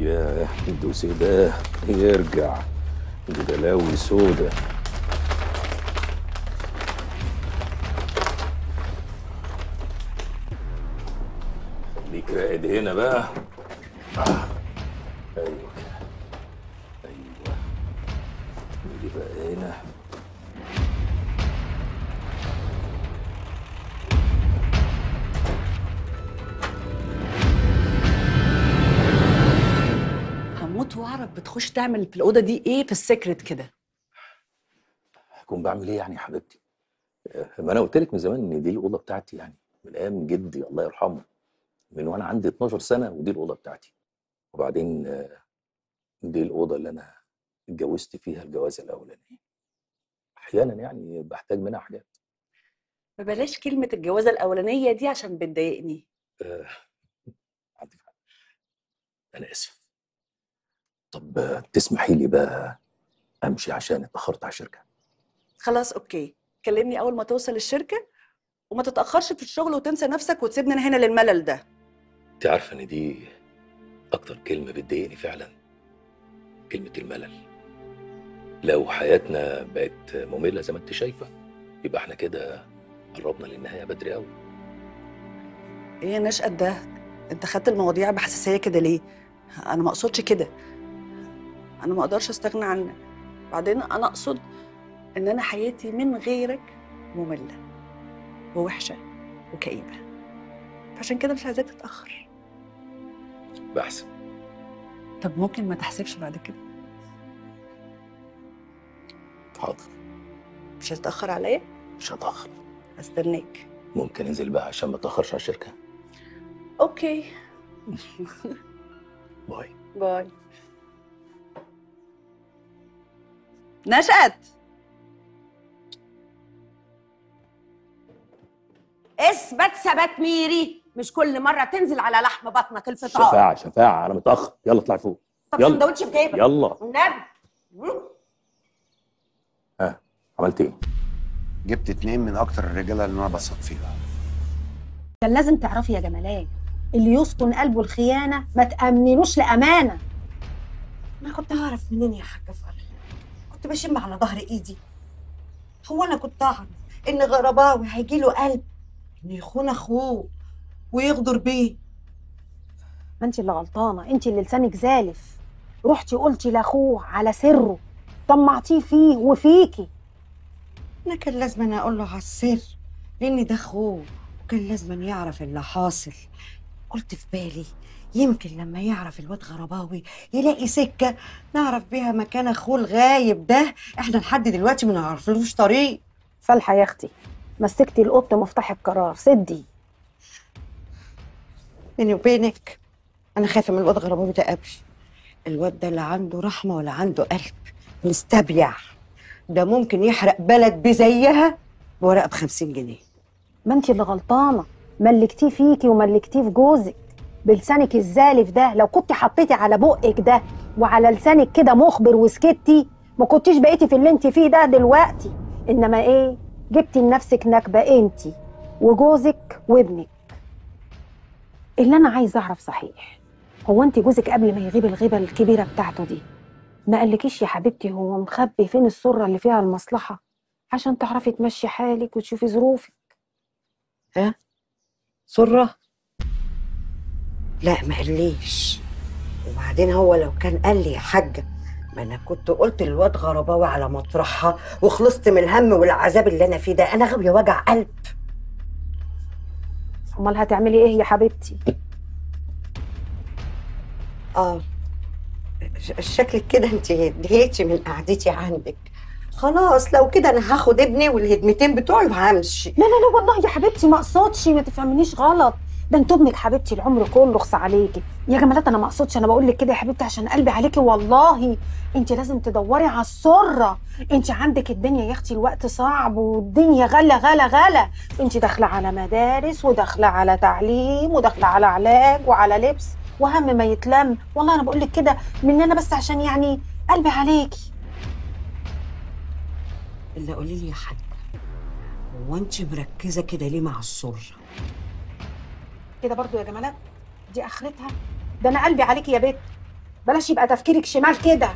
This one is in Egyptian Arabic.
يا الدوسي ده يرجع دي بلاوي سودا خليك راقد هنا بقى آه. ايوه كده ايوه نيجي بقى هنا هموت واعرف بتخش تعمل في الاوضه دي ايه في السكرت كده هكون بعمل ايه يعني يا حبيبتي آه، ما انا قلت لك من زمان ان دي الاوضه بتاعتي يعني من ايام جدي الله يرحمه من وانا عندي 12 سنه ودي الاوضه بتاعتي وبعدين آه، دي الاوضه اللي انا اتجوزت فيها الجوازه الاولانيه احيانا يعني بحتاج منها حاجات فبلاش كلمه الجوازه الاولانيه دي عشان بتضايقني آه، عندك حق انا اسف طب آه، تسمحي لي بقى امشي عشان اتاخرت على الشركه خلاص اوكي كلمني اول ما توصل الشركه وما تتاخرش في الشغل وتنسى نفسك وتسيبني أنا هنا للملل ده انت عارفه ان دي اكتر كلمه بتضايقني فعلا كلمه الملل لو حياتنا بقت ممله زي ما انت شايفه يبقى احنا كده قربنا للنهايه بدري قوي ايه يا نشأت ده انت خدت المواضيع بحساسيه كده ليه انا ما اقصدش كده انا ما اقدرش استغنى عنك بعدين انا اقصد ان انا حياتي من غيرك ممله ووحشه وكئيبه فعشان كده مش عايزاك تتاخر بحسب طب ممكن ما تحسبش بعد كده حاضر مش هتتاخر عليا مش هتاخر هستناك ممكن انزل بقى عشان ما اتاخرش على الشركه اوكي باي باي نشأت اثبت ثبات ميري مش كل مره تنزل على لحم بطنك الفطار شفاعه شفاعه انا متاخر يلا اطلع فوق طب يلا. سندوتش في جيبك يلا النبي ها عملت ايه جبت اتنين من اكتر الرجاله اللي انا بثق فيها كان لازم تعرفي يا جمالات اللي يسكن قلبه الخيانه ما تامنينوش لامانه ما كنت هعرف منين يا حاجة فرح كنت بشم على ظهر ايدي هو انا كنت اعرف ان غرباوي هيجي له قلب انه يخون اخوه ويغدر بيه ما انت اللي غلطانه انت اللي لسانك زالف رحتي قلتي لاخوه على سره طمعتيه فيه وفيكي انا كان لازم أنا اقول له على السر لان ده اخوه وكان لازم يعرف اللي حاصل قلت في بالي يمكن لما يعرف الواد غرباوي يلاقي سكة نعرف بيها مكان اخوه الغايب ده احنا لحد دلوقتي ما نعرفلوش طريق فالحه يا اختي مسكتي القط مفتاح القرار سدي بيني وبينك انا خايفه من الواد غرباوي ده قوي الواد ده لا عنده رحمه ولا عنده قلب مستبيع ده ممكن يحرق بلد بزيها بورقه بخمسين جنيه ما انت اللي غلطانه ملكتيه فيكي وملكتيه في جوزك بلسانك الزالف ده لو كنت حطيتي على بقك ده وعلى لسانك كده مخبر وسكتي ما كنتيش بقيتي في اللي انت فيه ده دلوقتي انما ايه جبتي لنفسك نكبه انت وجوزك وابنك اللي انا عايزه اعرف صحيح هو انت جوزك قبل ما يغيب الغيبه الكبيره بتاعته دي ما قالكيش يا حبيبتي هو مخبي فين السره اللي فيها المصلحه عشان تعرفي تمشي حالك وتشوفي ظروفك سره لا ما قاليش وبعدين هو لو كان قال لي يا حاجه ما انا كنت قلت للواد غرباوي على مطرحها وخلصت من الهم والعذاب اللي انا فيه ده انا غاويه وجع قلب امال هتعملي ايه يا حبيبتي اه ش- شكلك كده انت اتضايقتي من قعدتي عندك خلاص لو كده انا هاخد ابني والهدمتين بتوعي وهمشي لا لا لا والله يا حبيبتي ما اقصدش ما تفهمنيش غلط ده انت ابنك حبيبتي العمر كله اخص عليكي يا جمالات انا ما اقصدش انا بقول لك كده يا حبيبتي عشان قلبي عليكي والله انت لازم تدوري على السره انت عندك الدنيا يا اختي الوقت صعب والدنيا غلا غلا غلا انت داخله على مدارس وداخله على تعليم وداخله على علاج وعلى لبس وهم ما يتلم والله انا بقول لك كده من انا بس عشان يعني قلبي عليكي الا قولي لي يا حاجه هو انت مركزه كده ليه مع السره كده برضو يا جمالات دي اخرتها ده انا قلبي عليكي يا بت بلاش يبقى تفكيرك شمال كده